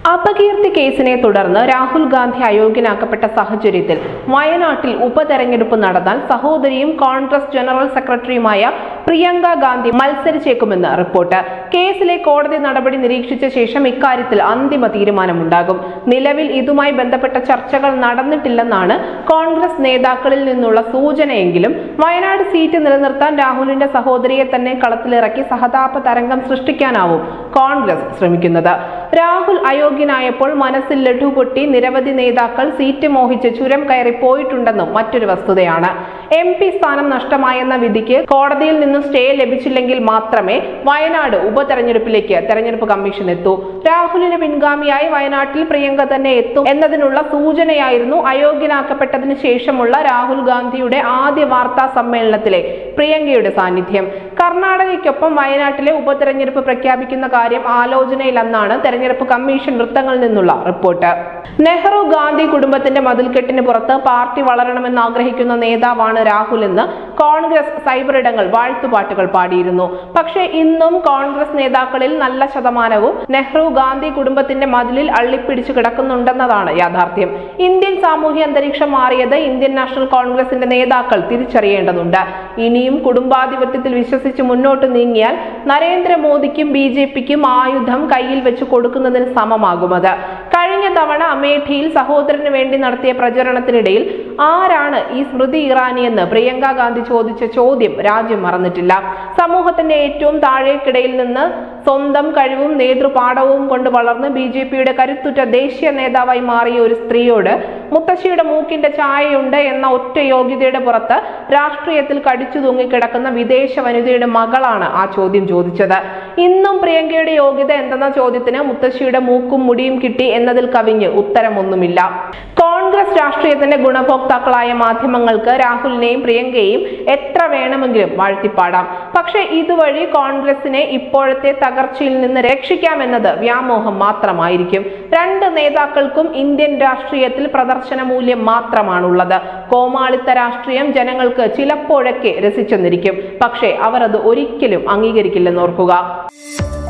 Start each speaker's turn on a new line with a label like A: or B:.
A: അപകീർത്തി കേസിനെ തുടർന്ന് രാഹുൽ ഗാന്ധി അയോഗ്യനാക്കപ്പെട്ട സാഹചര്യത്തിൽ വയനാട്ടിൽ ഉപതെരഞ്ഞെടുപ്പ് നടന്നാൽ സഹോദരിയും കോൺഗ്രസ് ജനറൽ സെക്രട്ടറിയുമായ പ്രിയങ്ക ഗാന്ധി മത്സരിച്ചേക്കുമെന്ന് റിപ്പോർട്ട് കേസിലെ കോടതി നടപടി നിരീക്ഷിച്ച ശേഷം ഇക്കാര്യത്തിൽ അന്തിമ തീരുമാനമുണ്ടാകും നിലവിൽ ഇതുമായി ബന്ധപ്പെട്ട ചർച്ചകൾ നടന്നിട്ടില്ലെന്നാണ് കോൺഗ്രസ് നേതാക്കളിൽ നിന്നുള്ള സൂചനയെങ്കിലും വയനാട് സീറ്റ് നിലനിർത്താൻ രാഹുലിന്റെ സഹോദരിയെ തന്നെ കളത്തിലിറക്കി സഹതാപ തരംഗം സൃഷ്ടിക്കാനാവും കോൺഗ്രസ് ശ്രമിക്കുന്നത് രാഹുൽ അയോഗ്യനായപ്പോൾ മനസ്സിൽ ലഡു പൊട്ടി നിരവധി നേതാക്കൾ സീറ്റ് മോഹിച്ച് ചുരം കയറി പോയിട്ടുണ്ടെന്നും മറ്റൊരു വസ്തുതയാണ് എം പി സ്ഥാനം നഷ്ടമായെന്ന വിധിക്ക് കോടതിയിൽ നിന്നും സ്റ്റേ ലഭിച്ചില്ലെങ്കിൽ മാത്രമേ വയനാട് ഉപതെരഞ്ഞെടുപ്പിലേക്ക് തെരഞ്ഞെടുപ്പ് കമ്മീഷൻ എത്തൂ രാഹുലിന് പിൻഗാമിയായി വയനാട്ടിൽ പ്രിയങ്ക തന്നെ എത്തും എന്നതിനുള്ള സൂചനയായിരുന്നു അയോഗ്യനാക്കപ്പെട്ടതിന് ശേഷമുള്ള രാഹുൽ ഗാന്ധിയുടെ ആദ്യ വാർത്താ സമ്മേളനത്തിലെ പ്രിയങ്കയുടെ സാന്നിധ്യം കർണാടകയ്ക്കൊപ്പം വയനാട്ടിലെ ഉപതെരഞ്ഞെടുപ്പ് പ്രഖ്യാപിക്കുന്ന കാര്യം ആലോചനയിലെന്നാണ് തെരഞ്ഞെടുപ്പ് കമ്മീഷൻ വൃത്തങ്ങളിൽ നിന്നുള്ള റിപ്പോർട്ട് നെഹ്റു ഗാന്ധി കുടുംബത്തിന്റെ മതിൽക്കെട്ടിന് പുറത്ത് പാർട്ടി വളരണമെന്ന് ആഗ്രഹിക്കുന്ന നേതാവാണ് രാഹുൽ എന്ന് കോൺഗ്രസ് സൈബർ ഇടങ്ങൾ വാഴ്ത്തുപാട്ടുകൾ പാടിയിരുന്നു പക്ഷേ ഇന്നും കോൺഗ്രസ് നേതാക്കളിൽ നല്ല ശതമാനവും നെഹ്റു ഗാന്ധി കുടുംബത്തിന്റെ മതിലിൽ അള്ളിപ്പിടിച്ചു കിടക്കുന്നുണ്ടെന്നതാണ് യാഥാർത്ഥ്യം ഇന്ത്യൻ സാമൂഹ്യ അന്തരീക്ഷം മാറിയത് ഇന്ത്യൻ നാഷണൽ കോൺഗ്രസിന്റെ നേതാക്കൾ തിരിച്ചറിയേണ്ടതുണ്ട് ഇനിയും കുടുംബാധിപത്യത്തിൽ വിശ്വസിച്ച് മുന്നോട്ട് നീങ്ങിയാൽ നരേന്ദ്രമോദിക്കും ബി ജെ പിക്കും ആയുധം കയ്യിൽ വെച്ച് കൊടുക്കുന്നതിന് സമമാകുമത് കഴിഞ്ഞ തവണ അമേഠിയിൽ സഹോദരന് വേണ്ടി നടത്തിയ പ്രചരണത്തിനിടയിൽ ആരാണ് ഈ സ്മൃതി ഇറാനി എന്ന് പ്രിയങ്ക ഗാന്ധി ചോദിച്ച ചോദ്യം രാജ്യം മറന്നിട്ടില്ല സമൂഹത്തിന്റെ ഏറ്റവും താഴേക്കിടയിൽ നിന്ന് സ്വന്തം കഴിവും നേതൃപാഠവും കൊണ്ട് വളർന്ന് ബി ജെ പിയുടെ കരുത്തുറ്റ ദേശീയ നേതാവായി മാറിയ ഒരു സ്ത്രീയോട് മുത്തശ്ശിയുടെ മൂക്കിന്റെ ചായയുണ്ട് എന്ന ഒറ്റ യോഗ്യതയുടെ പുറത്ത് രാഷ്ട്രീയത്തിൽ കടിച്ചു തൂങ്ങിക്കിടക്കുന്ന വിദേശ വനിതയുടെ മകളാണ് ആ ചോദ്യം ചോദിച്ചത് ഇന്നും പ്രിയങ്കയുടെ യോഗ്യത എന്തെന്ന ചോദ്യത്തിന് മുത്തശ്ശിയുടെ മൂക്കും മുടിയും കിട്ടി എന്നതിൽ കവിഞ്ഞ് ഉത്തരമൊന്നുമില്ല കോൺഗ്രസ് രാഷ്ട്രീയത്തിന്റെ ഗുണഭോക്താക്കളായ മാധ്യമങ്ങൾക്ക് രാഹുലിനെയും പ്രിയങ്കയെയും എത്ര വേണമെങ്കിലും വാഴ്ത്തിപ്പാടാം പക്ഷേ ഇതുവഴി കോൺഗ്രസിനെ ഇപ്പോഴത്തെ തകർച്ചയിൽ നിന്ന് രക്ഷിക്കാമെന്നത് വ്യാമോഹം മാത്രമായിരിക്കും രണ്ട് നേതാക്കൾക്കും ഇന്ത്യൻ രാഷ്ട്രീയത്തിൽ പ്രദർശന മൂല്യം മാത്രമാണുള്ളത് കോമാളിത്ത രാഷ്ട്രീയം ജനങ്ങൾക്ക് ചിലപ്പോഴൊക്കെ രസിച്ചെന്നിരിക്കും പക്ഷേ അവർ അത് ഒരിക്കലും അംഗീകരിക്കില്ലെന്നോർക്കുക